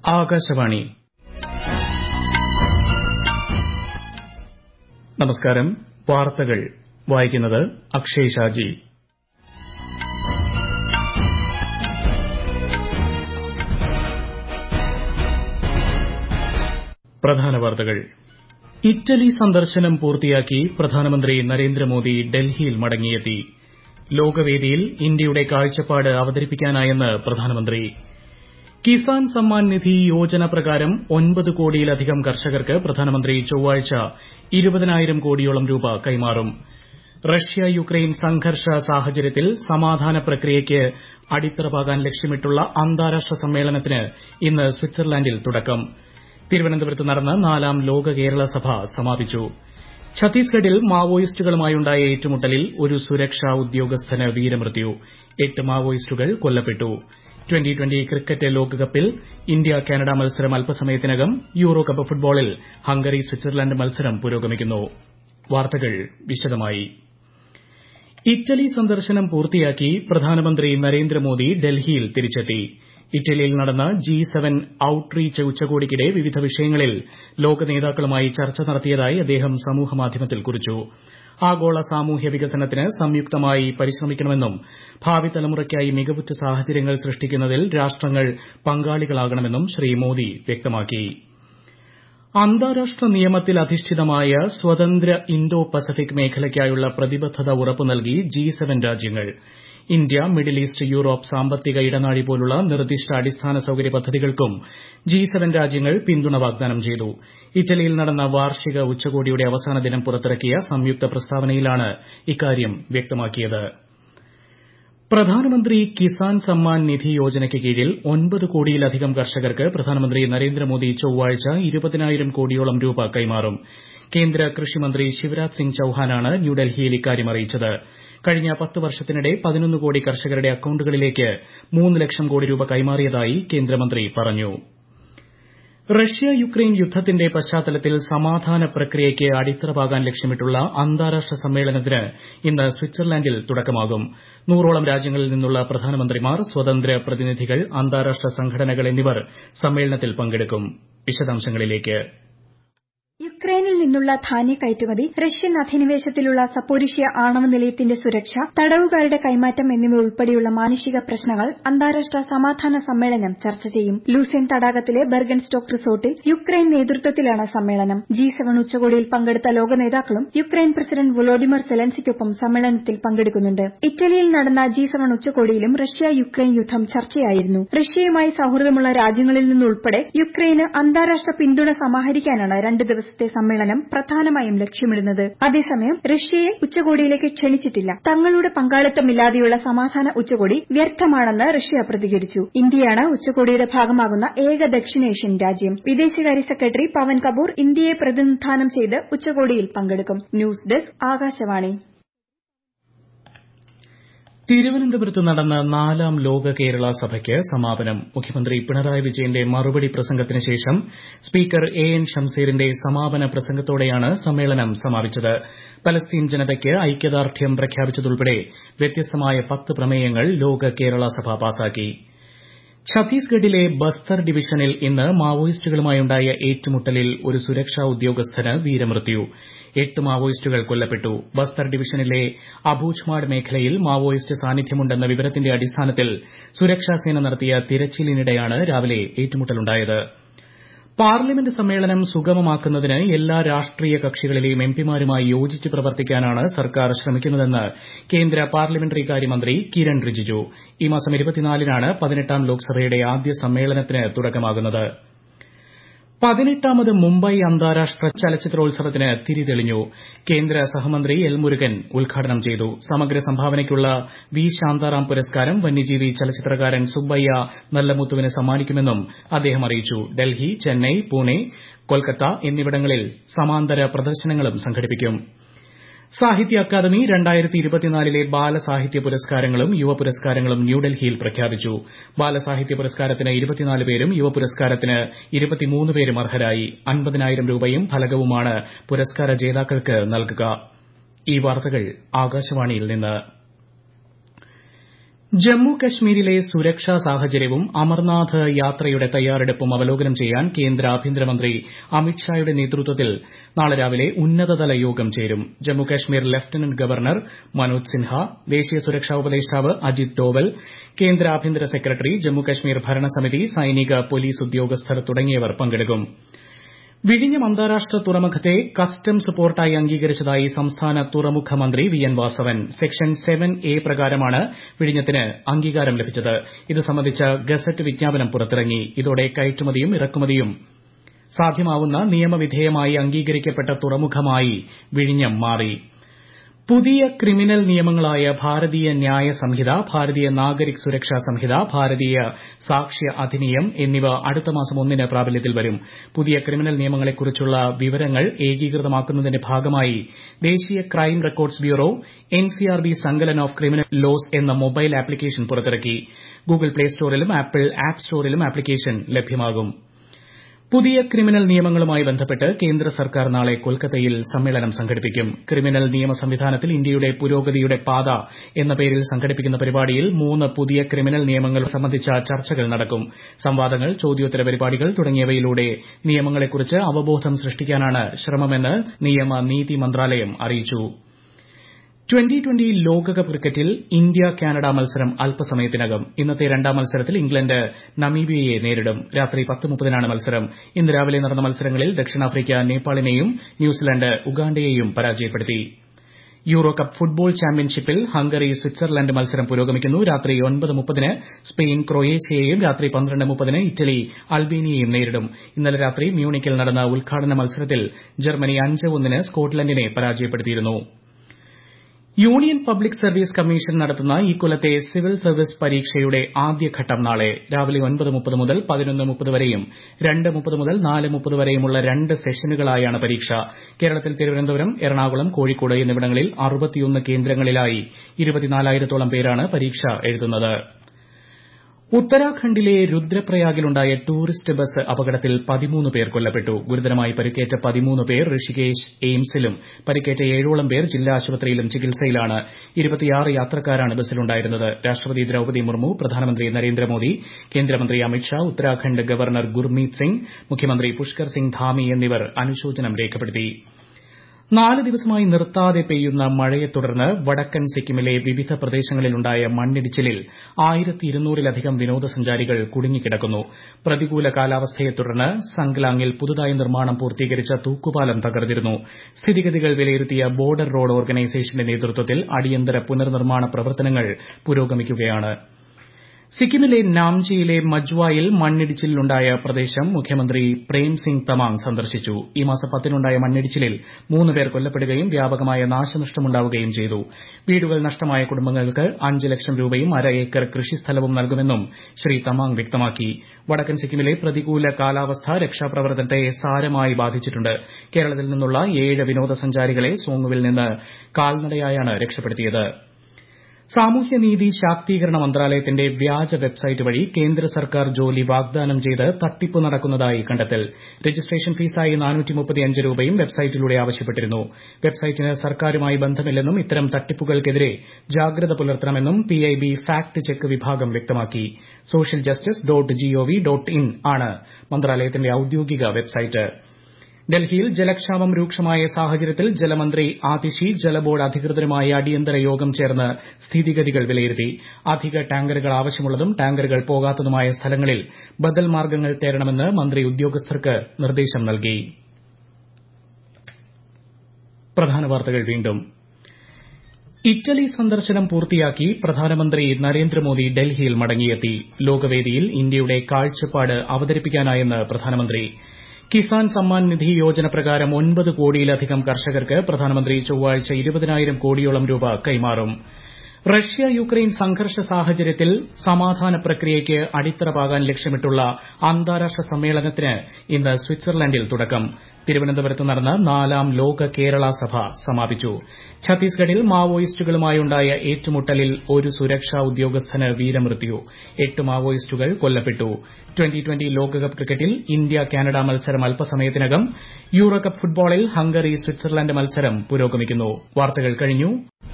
ആകാശവാണി നമസ്കാരം വാർത്തകൾ വായിക്കുന്നത് അക്ഷയ് ഷാജി പ്രധാന വാർത്തകൾ ഇറ്റലി സന്ദർശനം പൂർത്തിയാക്കി പ്രധാനമന്ത്രി നരേന്ദ്രമോദി ഡൽഹിയിൽ മടങ്ങിയെത്തി ലോകവേദിയിൽ ഇന്ത്യയുടെ കാഴ്ചപ്പാട് അവതരിപ്പിക്കാനായെന്ന് പ്രധാനമന്ത്രി കിസാൻ സമ്മാൻ നിധി യോജന പ്രകാരം ഒൻപത് കോടിയിലധികം കർഷകർക്ക് പ്രധാനമന്ത്രി ചൊവ്വാഴ്ച ഇരുപതിനായിരം കോടിയോളം രൂപ കൈമാറും റഷ്യ യുക്രൈൻ സംഘർഷ സാഹചര്യത്തിൽ സമാധാന പ്രക്രിയയ്ക്ക് അടിത്തറ പാകാൻ ലക്ഷ്യമിട്ടുള്ള അന്താരാഷ്ട്ര സമ്മേളനത്തിന് ഇന്ന് സ്വിറ്റ്സർലൻഡിൽ തുടക്കം തിരുവനന്തപുരത്ത് നടന്ന നാലാം ലോക കേരള സഭ സമാപിച്ചു ഛത്തീസ്ഗഡിൽ മാവോയിസ്റ്റുകളുമായുണ്ടായ ഏറ്റുമുട്ടലിൽ ഒരു സുരക്ഷാ ഉദ്യോഗസ്ഥന് വീരമൃത്യു എട്ട് മാവോയിസ്റ്റുകൾ കൊല്ലപ്പെട്ടു ട്വന്റി ട്വന്റി ക്രിക്കറ്റ് ലോകകപ്പിൽ ഇന്ത്യ കാനഡ മത്സരം അല്പസമയത്തിനകം യൂറോ കപ്പ് ഫുട്ബോളിൽ ഹംഗറി സ്വിറ്റ്സർലൻഡ് മത്സരം പുരോഗമിക്കുന്നു വാർത്തകൾ വിശദമായി ഇറ്റലി സന്ദർശനം പൂർത്തിയാക്കി പ്രധാനമന്ത്രി നരേന്ദ്രമോദി ഡൽഹിയിൽ തിരിച്ചെത്തി ഇറ്റലിയിൽ നടന്ന ജി സെവൻ ഔട്ട്റീച്ച് ഉച്ചകോടിക്കിടെ വിവിധ വിഷയങ്ങളിൽ ലോക നേതാക്കളുമായി ചർച്ച നടത്തിയതായി അദ്ദേഹം സമൂഹമാധ്യമത്തിൽ കുറിച്ചു ആഗോള സാമൂഹ്യ വികസനത്തിന് സംയുക്തമായി പരിശ്രമിക്കണമെന്നും ഭാവി തലമുറയ്ക്കായി മികവുറ്റ സാഹചര്യങ്ങൾ സൃഷ്ടിക്കുന്നതിൽ രാഷ്ട്രങ്ങൾ പങ്കാളികളാകണമെന്നും ശ്രീ മോദി വ്യക്തമാക്കി അന്താരാഷ്ട്ര നിയമത്തിൽ അധിഷ്ഠിതമായ സ്വതന്ത്ര ഇന്തോ പസഫിക് മേഖലയ്ക്കായുള്ള പ്രതിബദ്ധത ഉറപ്പു നൽകി ജി സെവൻ രാജ്യങ്ങൾ ഇന്ത്യ മിഡിൽ ഈസ്റ്റ് യൂറോപ്പ് സാമ്പത്തിക ഇടനാഴി പോലുള്ള നിർദ്ദിഷ്ട അടിസ്ഥാന സൌകര്യ പദ്ധതികൾക്കും ജി സെവൻ രാജ്യങ്ങൾ പിന്തുണ വാഗ്ദാനം ചെയ്തു ഇറ്റലിയിൽ നടന്ന വാർഷിക ഉച്ചകോടിയുടെ അവസാന ദിനം പുറത്തിറക്കിയ സംയുക്ത പ്രസ്താവനയിലാണ് ഇക്കാര്യം വ്യക്തമാക്കിയത് പ്രധാനമന്ത്രി കിസാൻ സമ്മാൻ നിധി യോജനയ്ക്ക് കീഴിൽ ഒൻപത് കോടിയിലധികം കർഷകർക്ക് പ്രധാനമന്ത്രി നരേന്ദ്രമോദി ചൊവ്വാഴ്ച ഇരുപതിനായിരം കോടിയോളം രൂപ കൈമാറും കേന്ദ്ര കൃഷിമന്ത്രി ശിവരാജ് സിംഗ് ചൌഹാനാണ് ന്യൂഡൽഹിയിൽ ഇക്കാര്യം അറിയിച്ചത് കഴിഞ്ഞ പത്ത് വർഷത്തിനിടെ പതിനൊന്ന് കോടി കർഷകരുടെ അക്കൌണ്ടുകളിലേക്ക് മൂന്ന് ലക്ഷം കോടി രൂപ കൈമാറിയതായി കേന്ദ്രമന്ത്രി പറഞ്ഞു റഷ്യ യുക്രൈൻ യുദ്ധത്തിന്റെ പശ്ചാത്തലത്തിൽ സമാധാന പ്രക്രിയയ്ക്ക് അടിത്തറ പാകാൻ ലക്ഷ്യമിട്ടുള്ള അന്താരാഷ്ട്ര സമ്മേളനത്തിന് ഇന്ന് സ്വിറ്റ്സർലൻഡിൽ തുടക്കമാകും നൂറോളം രാജ്യങ്ങളിൽ നിന്നുള്ള പ്രധാനമന്ത്രിമാർ സ്വതന്ത്ര പ്രതിനിധികൾ അന്താരാഷ്ട്ര സംഘടനകൾ എന്നിവർ സമ്മേളനത്തിൽ പങ്കെടുക്കും വിശദാംശങ്ങളിലേക്ക് യുക്രൈനിൽ നിന്നുള്ള ധാന്യ കയറ്റുമതി റഷ്യൻ അധിനിവേശത്തിലുള്ള സപ്പോരിഷ്യ ആണവ നിലയത്തിന്റെ സുരക്ഷ തടവുകാരുടെ കൈമാറ്റം എന്നിവ ഉൾപ്പെടെയുള്ള മാനുഷിക പ്രശ്നങ്ങൾ അന്താരാഷ്ട്ര സമാധാന സമ്മേളനം ചർച്ച ചെയ്യും ലൂസെൻ തടാകത്തിലെ ബെർഗൻ സ്റ്റോക്ക് റിസോർട്ടിൽ യുക്രൈൻ നേതൃത്വത്തിലാണ് സമ്മേളനം ജി സെവൻ ഉച്ചകോടിയിൽ പങ്കെടുത്ത ലോക നേതാക്കളും യുക്രൈൻ പ്രസിഡന്റ് വൊളോഡിമർ സെലൻസിക്കൊപ്പം സമ്മേളനത്തിൽ പങ്കെടുക്കുന്നുണ്ട് ഇറ്റലിയിൽ നടന്ന ജി സെവൻ ഉച്ചകോടിയിലും റഷ്യ യുക്രൈൻ യുദ്ധം ചർച്ചയായിരുന്നു റഷ്യയുമായി സൌഹൃദമുള്ള രാജ്യങ്ങളിൽ നിന്നുൾപ്പെടെ യുക്രൈന് അന്താരാഷ്ട്ര പിന്തുണ സമാഹരിക്കാനാണ് രണ്ട് ദിവസത്തെ സമ്മേളനം പ്രധാനമായും ലക്ഷ്യമിടുന്നത് അതേസമയം റഷ്യയെ ഉച്ചകോടിയിലേക്ക് ക്ഷണിച്ചിട്ടില്ല തങ്ങളുടെ പങ്കാളിത്തമില്ലാതെയുള്ള സമാധാന ഉച്ചകോടി വ്യർത്ഥമാണെന്ന് റഷ്യ പ്രതികരിച്ചു ഇന്ത്യയാണ് ഉച്ചകോടിയുടെ ഭാഗമാകുന്ന ഏക ദക്ഷിണേഷ്യൻ രാജ്യം വിദേശകാര്യ സെക്രട്ടറി പവൻ കപൂർ ഇന്ത്യയെ പ്രതിനിധാനം ചെയ്ത് ഉച്ചകോടിയിൽ പങ്കെടുക്കും ന്യൂസ് ഡെസ്ക് ആകാശവാണി തിരുവനന്തപുരത്ത് നടന്ന നാലാം ലോക കേരള സഭയ്ക്ക് സമാപനം മുഖ്യമന്ത്രി പിണറായി വിജയന്റെ മറുപടി പ്രസംഗത്തിന് ശേഷം സ്പീക്കർ എ എൻ ഷംസീറിന്റെ സമാപന പ്രസംഗത്തോടെയാണ് സമ്മേളനം സമാപിച്ചത് പലസ്തീൻ ജനതയ്ക്ക് ഐക്യദാർഢ്യം പ്രഖ്യാപിച്ചതുൾപ്പെടെ വ്യത്യസ്തമായ പത്ത് പ്രമേയങ്ങൾ ലോക കേരള സഭ പാസാക്കി ഛത്തീസ്ഗഡിലെ ബസ്തർ ഡിവിഷനിൽ ഇന്ന് മാവോയിസ്റ്റുകളുമായുണ്ടായ ഏറ്റുമുട്ടലിൽ ഒരു സുരക്ഷാ ഉദ്യോഗസ്ഥന് വീരമൃത്യു എട്ട് മാവോയിസ്റ്റുകൾ കൊല്ലപ്പെട്ടു ബസ്തർ ഡിവിഷനിലെ അബൂജ്മാഡ് മേഖലയിൽ മാവോയിസ്റ്റ് സാന്നിധ്യമുണ്ടെന്ന വിവരത്തിന്റെ അടിസ്ഥാനത്തിൽ സുരക്ഷാസേന നടത്തിയ തിരച്ചിലിനിടെയാണ് രാവിലെ ഏറ്റുമുട്ടലുണ്ടായത് പാർലമെന്റ് സമ്മേളനം സുഗമമാക്കുന്നതിന് എല്ലാ രാഷ്ട്രീയ കക്ഷികളിലെയും എംപിമാരുമായി യോജിച്ച് പ്രവർത്തിക്കാനാണ് സർക്കാർ ശ്രമിക്കുന്നതെന്ന് കേന്ദ്ര പാർലമെന്ററി കാര്യമന്ത്രി കിരൺ റിജിജു ഈ മാസം നാലിനാണ് പതിനെട്ടാം ലോക്സഭയുടെ ആദ്യ സമ്മേളനത്തിന് തുടക്കമാകുന്നത് പതിനെട്ടാമത് മുംബൈ അന്താരാഷ്ട്ര ചലച്ചിത്രോത്സവത്തിന് തിരിതെളിഞ്ഞു കേന്ദ്ര സഹമന്ത്രി എൽ മുരുകൻ ഉദ്ഘാടനം ചെയ്തു സമഗ്ര സംഭാവനയ്ക്കുള്ള വി ശാന്താറാം പുരസ്കാരം വന്യജീവി ചലച്ചിത്രകാരൻ സുബ്ബയ്യ നല്ലമുത്തുവിന് സമ്മാനിക്കുമെന്നും അദ്ദേഹം അറിയിച്ചു ഡൽഹി ചെന്നൈ പൂനെ കൊൽക്കത്ത എന്നിവിടങ്ങളിൽ സമാന്തര പ്രദർശനങ്ങളും സംഘടിപ്പിക്കും സാഹിത്യ അക്കാദമി ലെ ബാലസാഹിത്യ പുരസ്കാരങ്ങളും യുവ പുരസ്കാരങ്ങളും ന്യൂഡൽഹിയിൽ പ്രഖ്യാപിച്ചു ബാലസാഹിത്യ പുരസ്കാരത്തിന് പേരും യുവ പുരസ്കാരത്തിന് പേരും അർഹരായി അൻപതിനായിരം രൂപയും ഫലകവുമാണ് പുരസ്കാര ജേതാക്കൾക്ക് നൽകുക ഈ വാർത്തകൾ ആകാശവാണിയിൽ നിന്ന് ജമ്മു കശ്മീരിലെ സുരക്ഷാ സാഹചര്യവും അമർനാഥ് യാത്രയുടെ തയ്യാറെടുപ്പും അവലോകനം ചെയ്യാൻ കേന്ദ്ര ആഭ്യന്തരമന്ത്രി അമിത്ഷായുടെ നേതൃത്വത്തിൽ നാളെ രാവിലെ ഉന്നതതല യോഗം ചേരും ജമ്മു കശ്മീർ ലഫ്റ്റനന്റ് ഗവർണർ മനോജ് സിൻഹ ദേശീയ സുരക്ഷാ ഉപദേഷ്ടാവ് അജിത് ഡോവൽ കേന്ദ്ര ആഭ്യന്തര സെക്രട്ടറി ജമ്മു കശ്മീർ ഭരണസമിതി സൈനിക പോലീസ് ഉദ്യോഗസ്ഥർ തുടങ്ങിയവർ പങ്കെടുക്കും വിഴിഞ്ഞം അന്താരാഷ്ട്ര തുറമുഖത്തെ കസ്റ്റംസ് പോർട്ടായി അംഗീകരിച്ചതായി സംസ്ഥാന തുറമുഖ മന്ത്രി V N Vasavan section seven A പ്രകാരമാണ് വിഴിഞ്ഞത്തിന് അംഗീകാരം ലഭിച്ചത് ഇത് സംബന്ധിച്ച ഗസറ്റ് വിജ്ഞാപനം പുറത്തിറങ്ങി ഇതോടെ കയറ്റുമതിയും ഇറക്കുമതിയും സാധ്യമാവുന്ന നിയമവിധേയമായി അംഗീകരിക്കപ്പെട്ട തുറമുഖമായി വിഴിഞ്ഞം മാറി പുതിയ ക്രിമിനൽ നിയമങ്ങളായ ഭാരതീയ ന്യായ സംഹിത ഭാരതീയ നാഗരിക് സുരക്ഷാ സംഹിത ഭാരതീയ സാക്ഷ്യ അധിനിയം എന്നിവ അടുത്ത മാസം ഒന്നിന് പ്രാബല്യത്തിൽ വരും പുതിയ ക്രിമിനൽ നിയമങ്ങളെക്കുറിച്ചുള്ള വിവരങ്ങൾ ഏകീകൃതമാക്കുന്നതിന്റെ ഭാഗമായി ദേശീയ crime records bureau NCRB Sankalan of criminal laws എന്ന മൊബൈൽ ആപ്ലിക്കേഷൻ പുറത്തിറക്കി ഗൂഗിൾ പ്ലേ സ്റ്റോറിലും ആപ്പിൾ ആപ്പ് സ്റ്റോറിലും ആപ്ലിക്കേഷൻ ലഭ്യമാകും പുതിയ ക്രിമിനൽ നിയമങ്ങളുമായി ബന്ധപ്പെട്ട് കേന്ദ്ര സർക്കാർ നാളെ കൊൽക്കത്തയിൽ സമ്മേളനം സംഘടിപ്പിക്കും ക്രിമിനൽ നിയമ സംവിധാനത്തിൽ ഇന്ത്യയുടെ പുരോഗതിയുടെ പാത എന്ന പേരിൽ സംഘടിപ്പിക്കുന്ന പരിപാടിയിൽ മൂന്ന് പുതിയ ക്രിമിനൽ നിയമങ്ങൾ സംബന്ധിച്ച ചർച്ചകൾ നടക്കും സംവാദങ്ങൾ ചോദ്യോത്തര പരിപാടികൾ തുടങ്ങിയവയിലൂടെ നിയമങ്ങളെക്കുറിച്ച് അവബോധം സൃഷ്ടിക്കാനാണ് ശ്രമമെന്ന് നിയമ നീതി മന്ത്രാലയം അറിയിച്ചു ട്വന്റി ട്വന്റി ലോകകപ്പ് ക്രിക്കറ്റിൽ ഇന്ത്യ കാനഡ മത്സരം അല്പസമയത്തിനകം ഇന്നത്തെ രണ്ടാം മത്സരത്തിൽ ഇംഗ്ലണ്ട് നമീബിയയെ നേരിടും രാത്രി പത്ത് മുപ്പതിനാണ് മത്സരം ഇന്ന് രാവിലെ നടന്ന മത്സരങ്ങളിൽ ദക്ഷിണാഫ്രിക്ക നേപ്പാളിനെയും ന്യൂസിലന്റ് ഉഗാണ്ടയെയും പരാജയപ്പെടുത്തി യൂറോ കപ്പ് ഫുട്ബോൾ ചാമ്പ്യൻഷിപ്പിൽ ഹംഗറി സ്വിറ്റ്സർലൻഡ് മത്സരം പുരോഗമിക്കുന്നു രാത്രി ഒൻപത് മുപ്പതിന് സ്പെയിൻ ക്രൊയേഷ്യയെയും രാത്രി പന്ത്രണ്ട് മുപ്പതിന് ഇറ്റലി അൽബേനിയയും നേരിടും ഇന്നലെ രാത്രി മ്യൂണിക്കിൽ നടന്ന ഉദ്ഘാടന മത്സരത്തിൽ ജർമ്മനി അഞ്ച് ഒന്നിന് സ്കോട്ട്ലൻഡിനെ പരാജയപ്പെടുത്തിയിരുന്നു യൂണിയൻ പബ്ലിക് സർവീസ് കമ്മീഷൻ നടത്തുന്ന ഇക്കൊല്ലത്തെ സിവിൽ സർവീസ് പരീക്ഷയുടെ ആദ്യഘട്ടം നാളെ രാവിലെ ഒൻപത് മുപ്പത് മുതൽ പതിനൊന്ന് മുപ്പത് വരെയും രണ്ട് മുപ്പത് മുതൽ നാല് മുപ്പത് വരെയുമുള്ള രണ്ട് സെഷനുകളായാണ് പരീക്ഷ കേരളത്തിൽ തിരുവനന്തപുരം എറണാകുളം കോഴിക്കോട് എന്നിവിടങ്ങളിൽ അറുപത്തിയൊന്ന് കേന്ദ്രങ്ങളിലായി ഇരുപത്തിനാലായിരത്തോളം പേരാണ് പരീക്ഷ എഴുതുന്നത് ഉത്തരാഖണ്ഡിലെ രുദ്രപ്രയാഗിലുണ്ടായ ടൂറിസ്റ്റ് ബസ് അപകടത്തിൽ പതിമൂന്ന് പേർ കൊല്ലപ്പെട്ടു ഗുരുതരമായി പരിക്കേറ്റ പതിമൂന്ന് പേർ ഋഷികേശ് എയിംസിലും പരിക്കേറ്റ ഏഴോളം പേർ ജില്ലാ ആശുപത്രിയിലും ചികിത്സയിലാണ് ഇരുപത്തിയാറ് യാത്രക്കാരാണ് ബസ്സിലുണ്ടായിരുന്നത് രാഷ്ട്രപതി ദ്രൌപദി മുർമു പ്രധാനമന്ത്രി നരേന്ദ്രമോദി കേന്ദ്രമന്ത്രി അമിത്ഷാ ഉത്തരാഖണ്ഡ് ഗവർണർ ഗുർമീത് സിംഗ് മുഖ്യമന്ത്രി പുഷ്കർ സിംഗ് ധാമി എന്നിവർ അനുശോചനം രേഖപ്പെടുത്തി നാല് ദിവസമായി നിർത്താതെ പെയ്യുന്ന മഴയെ തുടർന്ന് വടക്കൻ സിക്കിമിലെ വിവിധ പ്രദേശങ്ങളിലുണ്ടായ മണ്ണിടിച്ചിലിൽ ആയിരത്തി ഇരുന്നൂറിലധികം വിനോദസഞ്ചാരികൾ കുടുങ്ങിക്കിടക്കുന്നു പ്രതികൂല കാലാവസ്ഥയെ തുടർന്ന് സംഗ്ലാങ്ങിൽ പുതുതായി നിർമ്മാണം പൂർത്തീകരിച്ച തൂക്കുപാലം തകർന്നിരുന്നു സ്ഥിതിഗതികൾ വിലയിരുത്തിയ ബോർഡർ റോഡ് ഓർഗനൈസേഷന്റെ നേതൃത്വത്തിൽ അടിയന്തര പുനർനിർമ്മാണ പ്രവർത്തനങ്ങൾ പുരോഗമിക്കുകയാണ് സിക്കിമിലെ നാംചിയിലെ മജ്വായിൽ മണ്ണിടിച്ചിലുണ്ടായ പ്രദേശം മുഖ്യമന്ത്രി പ്രേം സിംഗ് തമാങ് സന്ദർശിച്ചു ഈ മാസം പത്തിനുണ്ടായ മണ്ണിടിച്ചിലിൽ മൂന്ന് പേർ കൊല്ലപ്പെടുകയും വ്യാപകമായ നാശനഷ്ടമുണ്ടാവുകയും ചെയ്തു വീടുകൾ നഷ്ടമായ കുടുംബങ്ങൾക്ക് അഞ്ച് ലക്ഷം രൂപയും അര ഏക്കർ കൃഷിസ്ഥലവും നൽകുമെന്നും ശ്രീ തമാങ് വ്യക്തമാക്കി വടക്കൻ സിക്കിമിലെ പ്രതികൂല കാലാവസ്ഥ രക്ഷാപ്രവർത്തനത്തെ സാരമായി ബാധിച്ചിട്ടുണ്ട് കേരളത്തിൽ നിന്നുള്ള ഏഴ് വിനോദസഞ്ചാരികളെ സോങ്ങുവിൽ നിന്ന് കാൽനടയായാണ് രക്ഷപ്പെടുത്തിയത് സാമൂഹ്യനീതി ശാക്തീകരണ മന്ത്രാലയത്തിന്റെ വ്യാജ വെബ്സൈറ്റ് വഴി കേന്ദ്ര സർക്കാർ ജോലി വാഗ്ദാനം ചെയ്ത് തട്ടിപ്പ് നടക്കുന്നതായി കണ്ടെത്തൽ രജിസ്ട്രേഷൻ ഫീസായി രൂപയും വെബ്സൈറ്റിലൂടെ ആവശ്യപ്പെട്ടിരുന്നു വെബ്സൈറ്റിന് സർക്കാരുമായി ബന്ധമില്ലെന്നും ഇത്തരം തട്ടിപ്പുകൾക്കെതിരെ ജാഗ്രത പുലർത്തണമെന്നും പിഐബി ഫാക്ട് ചെക്ക് വിഭാഗം വ്യക്തമാക്കി social justice dot gov dot in ആണ് മന്ത്രാലയത്തിന്റെ ഔദ്യോഗിക വെബ്സൈറ്റ് ഡൽഹിയിൽ ജലക്ഷാമം രൂക്ഷമായ സാഹചര്യത്തിൽ ജലമന്ത്രി ആതിഷി ജലബോർഡ് അധികൃതരുമായി അടിയന്തര യോഗം ചേർന്ന് സ്ഥിതിഗതികൾ വിലയിരുത്തി അധിക ടാങ്കറുകൾ ആവശ്യമുള്ളതും ടാങ്കറുകൾ പോകാത്തതുമായ സ്ഥലങ്ങളിൽ ബദൽ മാർഗ്ഗങ്ങൾ തേടണമെന്ന് മന്ത്രി ഉദ്യോഗസ്ഥർക്ക് നിർദ്ദേശം നൽകി പ്രധാന വാർത്തകൾ വീണ്ടും ഇറ്റലി സന്ദർശനം പൂർത്തിയാക്കി പ്രധാനമന്ത്രി നരേന്ദ്രമോദി ഡൽഹിയിൽ മടങ്ങിയെത്തി ലോകവേദിയിൽ ഇന്ത്യയുടെ കാഴ്ചപ്പാട് അവതരിപ്പിക്കാനായെന്ന് പ്രധാനമന്ത്രി കിസാൻ സമ്മാൻ നിധി യോജന പ്രകാരം ഒൻപത് കോടിയിലധികം കർഷകർക്ക് പ്രധാനമന്ത്രി ചൊവ്വാഴ്ച ഇരുപതിനായിരം കോടിയോളം രൂപ കൈമാറും റഷ്യ യുക്രൈൻ സംഘർഷ സാഹചര്യത്തിൽ സമാധാന പ്രക്രിയയ്ക്ക് അടിത്തറ പാകാൻ ലക്ഷ്യമിട്ടുള്ള അന്താരാഷ്ട്ര സമ്മേളനത്തിന് ഇന്ന് സ്വിറ്റ്സർലൻഡിൽ തുടക്കം തിരുവനന്തപുരത്ത് നടന്ന നാലാം ലോക കേരള സഭ സമാപിച്ചു ഛത്തീസ്ഗഡിൽ മാവോയിസ്റ്റുകളുമായുണ്ടായ ഏറ്റുമുട്ടലിൽ ഒരു സുരക്ഷാ ഉദ്യോഗസ്ഥന് വീരമൃത്യു എട്ട് മാവോയിസ്റ്റുകൾ കൊല്ലപ്പെട്ടു ട്വന്റി ട്വന്റി ലോകകപ്പ് ക്രിക്കറ്റിൽ ഇന്ത്യ കാനഡ മത്സരം അല്പസമയത്തിനകം യൂറോ കപ്പ് ഫുട്ബോളിൽ ഹംഗറി സ്വിറ്റ്സർലൻഡ് മത്സരം പുരോഗമിക്കുന്നു വാർത്തകൾ കഴിഞ്ഞു